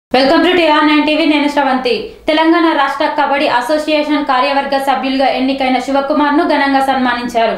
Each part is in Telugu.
welcome to TR nine TV నేను శ్రవంతి తెలంగాణ రాష్ట్ర కబడ్డీ అసోసియేషన్ కార్యవర్గ సభ్యులుగా ఎన్నికైన శివకుమార్ ను ఘనంగా సన్మానించారు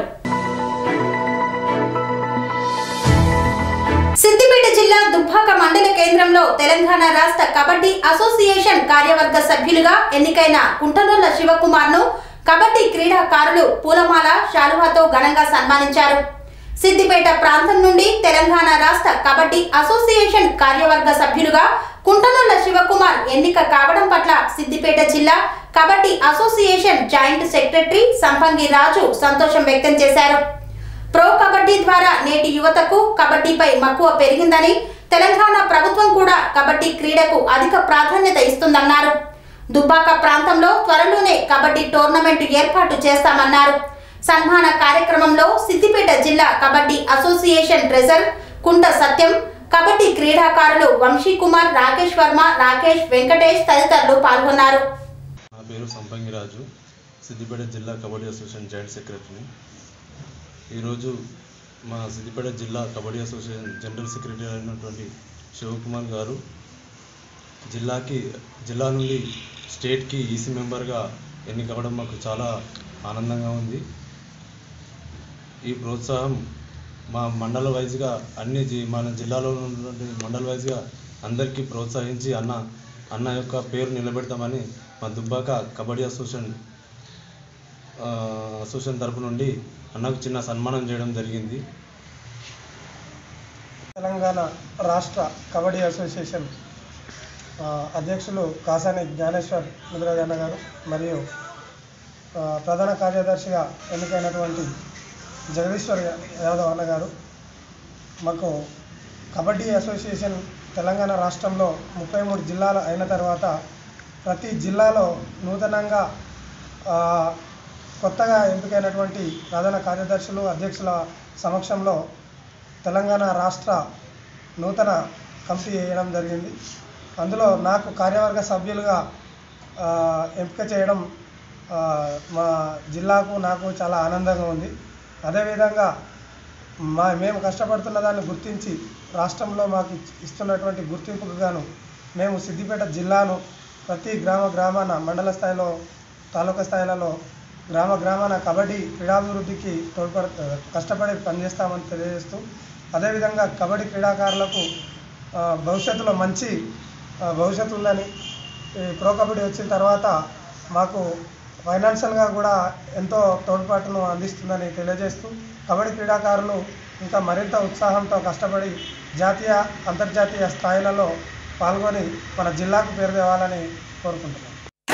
సిద్దిపేట జిల్లా దుబ్బాక మండల కేంద్రంలో తెలంగాణ రాష్ట్ర కబడ్డీ అసోసియేషన్ కార్యవర్గ సభ్యులుగా ఎన్నికైన కుంటనూళ్ల శివకుమార్ ను కబడ్డీ క్రీడాకారులు పూలమాల శాలువాతో ఘనంగా సన్మానించారు సిద్దిపేట ప్రాంతం నుండి తెలంగాణ రాష్ట్ర కబడ్డీ అసోసియేషన్ కార్యవర్గ సభ్యులుగా కుంటనూళ్ల శివకుమార్ ఎన్నిక కావడం పట్ల సిద్దిపేట జిల్లా కబడ్డీ అసోసియేషన్ జాయింట్ సెక్రటరీ సంపంగి రాజు సంతోషం వ్యక్తం చేశారు ప్రో కబడ్డీ ద్వారా నేటి యువతకు కబడ్డీపై మక్కువ పెరిగిందని తెలంగాణ ప్రభుత్వం కూడా కబడ్డీ క్రీడకు అధిక ప్రాధాన్యత ఇస్తుందన్నారు దుబ్బాక ప్రాంతంలో త్వరలోనే కబడ్డీ టోర్నమెంట్ ఏర్పాటు చేస్తామన్నారు సన్మాన కార్యక్రమంలో సిద్దిపేట జిల్లా కబడ్డీ అసోసియేషన్ ట్రెజర్ కుంట సత్యం కబడ్డీ క్రీడాకారులు వంశీ కుమార్ రాకేష్ వర్మ రాకేష్ వెంకటేష్ తదితరులు పాల్గొన్నారు నా పేరు సంపంగిరాజు సిద్దిపేట జిల్లా కబడ్డీ అసోసియేషన్ జాయింట్ సెక్రటరీని ఈరోజు మా సిద్దిపేట జిల్లా కబడ్డీ అసోసియేషన్ జనరల్ సెక్రటరీ అయినటువంటి శివకుమార్ గారు జిల్లాకి జిల్లా నుండి స్టేట్కి ఈసీ మెంబర్గా ఎన్నికవడం మాకు చాలా ఆనందంగా ఉంది ఈ ప్రోత్సాహం మా మండల వైజ్గా అన్ని జి మన జిల్లాలో ఉన్నటువంటి మండల వైజ్గా అందరికీ ప్రోత్సహించి అన్న అన్న యొక్క పేరు నిలబెడతామని మా దుబ్బాక కబడ్డీ అసోసియేషన్ ఆ, అసోసియేషన్ తరపు నుండి అన్నకు చిన్న సన్మానం చేయడం జరిగింది తెలంగాణ రాష్ట్ర కబడ్డీ అసోసియేషన్ ఆ, అధ్యక్షులు కాసాని జ్ఞానేశ్వర్ ముద్రాజన్న గారు మరియు ఆ, ప్రధాన కార్యదర్శిగా ఎన్నికైనటువంటి జగదీశ్వర్ యాదవ్ అన్న గారు మాకు కబడ్డీ అసోసియేషన్ తెలంగాణ రాష్ట్రంలో ముప్పై మూడు జిల్లాలు అయిన తర్వాత ప్రతి జిల్లాలో నూతనంగా ఆ, కొత్తగా ఎంపికైనటువంటి ప్రధాన కార్యదర్శులు అధ్యక్షుల సమక్షంలో తెలంగాణ రాష్ట్ర నూతన కమిటీ వేయడం జరిగింది అందులో నాకు కార్యవర్గ సభ్యులుగా ఆ, ఎంపిక చేయడం ఆ, మా జిల్లాకు నాకు చాలా ఆనందంగా ఉంది అదేవిధంగా మా మేము కష్టపడుతున్న దాన్ని గుర్తించి రాష్ట్రంలో మాకు ఇచ్- ఇస్తున్నటువంటి గుర్తింపుకు గాను మేము సిద్దిపేట జిల్లాను ప్రతి గ్రామ గ్రామాన మండల స్థాయిలో తాలూకా స్థాయిలలో గ్రామ గ్రామాన కబడ్డీ క్రీడాభివృద్ధికి తోడ్పడ కష్టపడి పనిచేస్తామని తెలియజేస్తూ అదేవిధంగా కబడ్డీ క్రీడాకారులకు ఆ, భవిష్యత్తులో మంచి ఆ, భవిష్యత్తు ఉందని ఈ ప్రో కబడ్డీ వచ్చిన తర్వాత మాకు ఫైనాన్షియల్గా కూడా ఎంతో తోడ్పాటును అందిస్తుందని తెలియజేస్తూ కబడ్డీ క్రీడాకారులు ఇంకా మరింత ఉత్సాహంతో కష్టపడి జాతీయ అంతర్జాతీయ స్థాయిలలో పాల్గొని మన జిల్లాకు పేరు తేవాలని కోరుకుంటున్నాను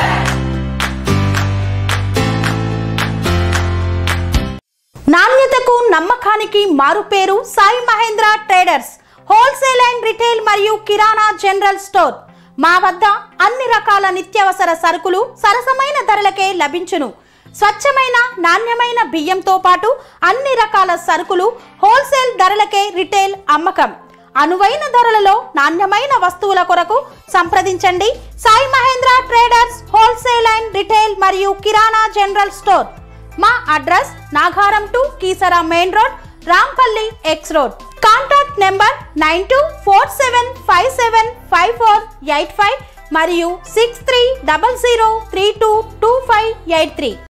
నాణ్యతకు నమ్మకానికి మారుపేరు Sai Mahendra traders wholesale and retail మరియు కిరాణా జనరల్ స్టోర్ మా వద్ద అన్ని రకాల నిత్యావసర సరుకులు సరసమైన ధరలకే లభించును స్వచ్ఛమైన నాణ్యమైన బియ్యంతో పాటు అన్ని రకాల సరుకులు హోల్సేల్ ధరలకే రిటైల్ అమ్మకం అనువైన ధరలలో నాణ్యమైన వస్తువుల కొరకు సంప్రదించండి Sai Mahendra traders wholesale and retail మరియు కిరాణా జనరల్ స్టోర్ మా address Nagaram to Keesara main road Rampalli X road contact number nine two four seven five seven five four eight five మరియు six three double zero three two two five eight three